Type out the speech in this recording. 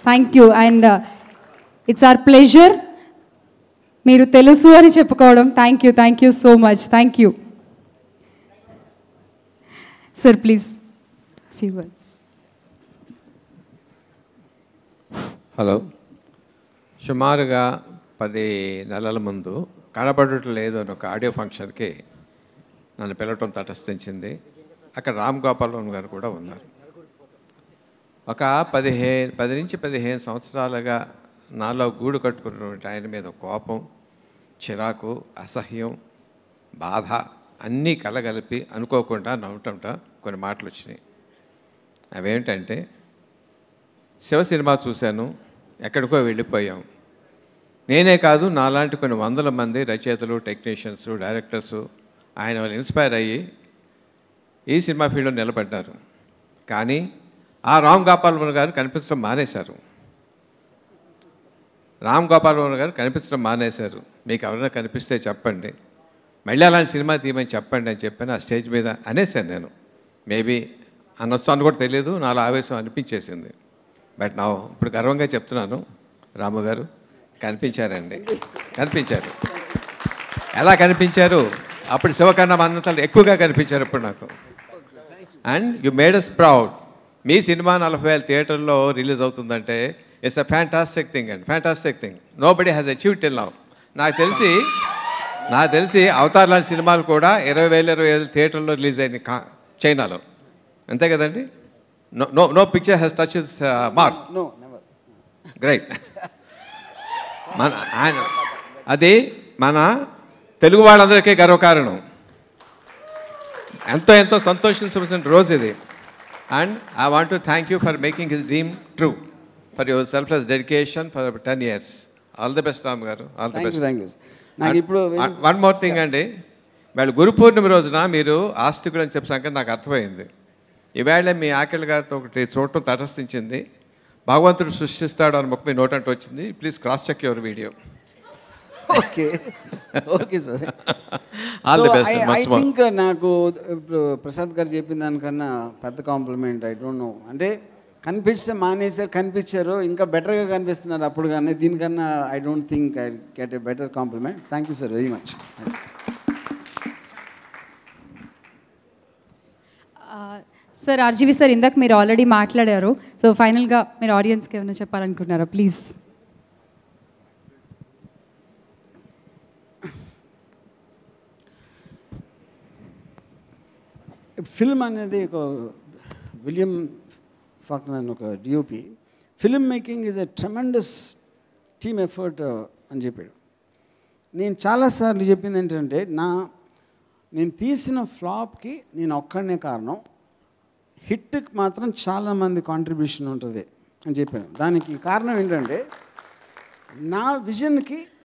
thank you and it's a pleasure మీరు తెలుసు అని చెప్పుకోవడం thank you thank you so much thank you sir please few words hello సుమారుగా పది నెలల ముందు కనబడటం లేదు అని ఒక ఆడియో ఫంక్షన్కి నన్ను పిలవటం తటస్థించింది అక్కడ రామ్ గోపాలరావు గారు కూడా ఉన్నారు ఒక పదిహేను పది నుంచి పదిహేను సంవత్సరాలుగా నాలో గూడు కట్టుకున్నటువంటి ఆయన మీద కోపం చిరాకు అసహ్యం బాధ అన్నీ కలగలిపి అనుకోకుండా నవ్వటంట కొన్ని మాటలు వచ్చినాయి అవేంటంటే శివ సినిమా చూశాను ఎక్కడికో వెళ్ళిపోయాం నేనే కాదు నాలాంటి కొన్ని వందల మంది రచయితలు టెక్నీషియన్స్ డైరెక్టర్స్ ఆయన వాళ్ళు ఇన్స్పైర్ అయ్యి ఈ సినిమా ఫీల్డ్లో నిలబడ్డారు కానీ ఆ రామ్ గోపాలవరం గారు కనిపించడం మానేశారు రామ్ గోపాలవరం గారు కనిపించడం మానేశారు మీకు ఎవరైనా కనిపిస్తే చెప్పండి మళ్ళీ అలాంటి సినిమా తీయమని చెప్పండి అని చెప్పాను ఆ స్టేజ్ మీద అనేసాను నేను మేబీ అనొచ్చు అని కూడా తెలియదు నాలో ఆవేశం అనిపించేసింది బట్ నా ఇప్పుడు గర్వంగా చెప్తున్నాను రాము గారు కనిపించారండి కనిపించారు ఎలా కనిపించారు అప్పుడు శివకర్ణ మన్నంతలు ఎక్కువగా కనిపించారు ఇప్పుడు నాకు and you made us proud మీ సినిమా నలభై వేల థియేటర్లో రిలీజ్ అవుతుందంటే it's a fantastic thing and fantastic thing nobody has achieve till now నాకు తెలిసి నాకు తెలిసి అవతార్ లాంటి సినిమాలు కూడా ఇరవై వేల ఇరవై వేల థియేటర్లో రిలీజ్ అయినాయి కా చైనాలో అంతే కదండి no no no picture has touch mark no never great మన ఆయన అది మన తెలుగు వాళ్ళందరికీ గర్వకారణం ఎంతో ఎంతో సంతోషించవలసిన రోజు ఇది and I want to thank you for making his dream true for your selfless dedication for ten years all the best Ram garu all the thank you best thank you నాకు ఇప్పుడు వన్ మోర్ థింగ్ అండి వాళ్ళు గురు పూర్ణిమ రోజున మీరు ఆస్తికులు అని చెప్పి సంగతి నాకు అర్థమైంది ఈవేళ మీ ఆకలి గారితో ఒకటి చూడటం తటస్థించింది భగవంతుడు సృష్టిస్తాడు అని మొక్క మీ నోటంటే వచ్చింది please cross check your video okay okay sir all the best I much more think నాకు ఇప్పుడు ప్రసాద్ గారు చెప్పిన దానికన్నా పెద్ద కాంప్లిమెంట్ ఐ డోంట్ నో అంటే కనిపించడం మానేసారు కనిపించారు ఇంకా బెటర్గా కనిపిస్తున్నారు అప్పుడు కానీ దీనికన్నా I don't think I get a better compliment thank you sir very much sir RGV sir ఇందాక మీరు ఆల్రెడీ మాట్లాడారు సో ఫైనల్గా మీరు ఆడియన్స్కి ఏమైనా చెప్పాలనుకుంటున్నారా ప్లీజ్ ఫిల్మ్ అనేది ఒక విలియం ఫాక్నర్ అని ఒక DOP film making is a tremendous team effort అని చెప్పాడు నేను చాలాసార్లు చెప్పింది ఏంటంటే నా నేను తీసిన ఫ్లాప్కి నేను ఒక్కడనే కారణం హిట్కి మాత్రం చాలామంది కాంట్రిబ్యూషన్ ఉంటుంది అని చెప్పాను దానికి కారణం ఏంటంటే నా విజన్కి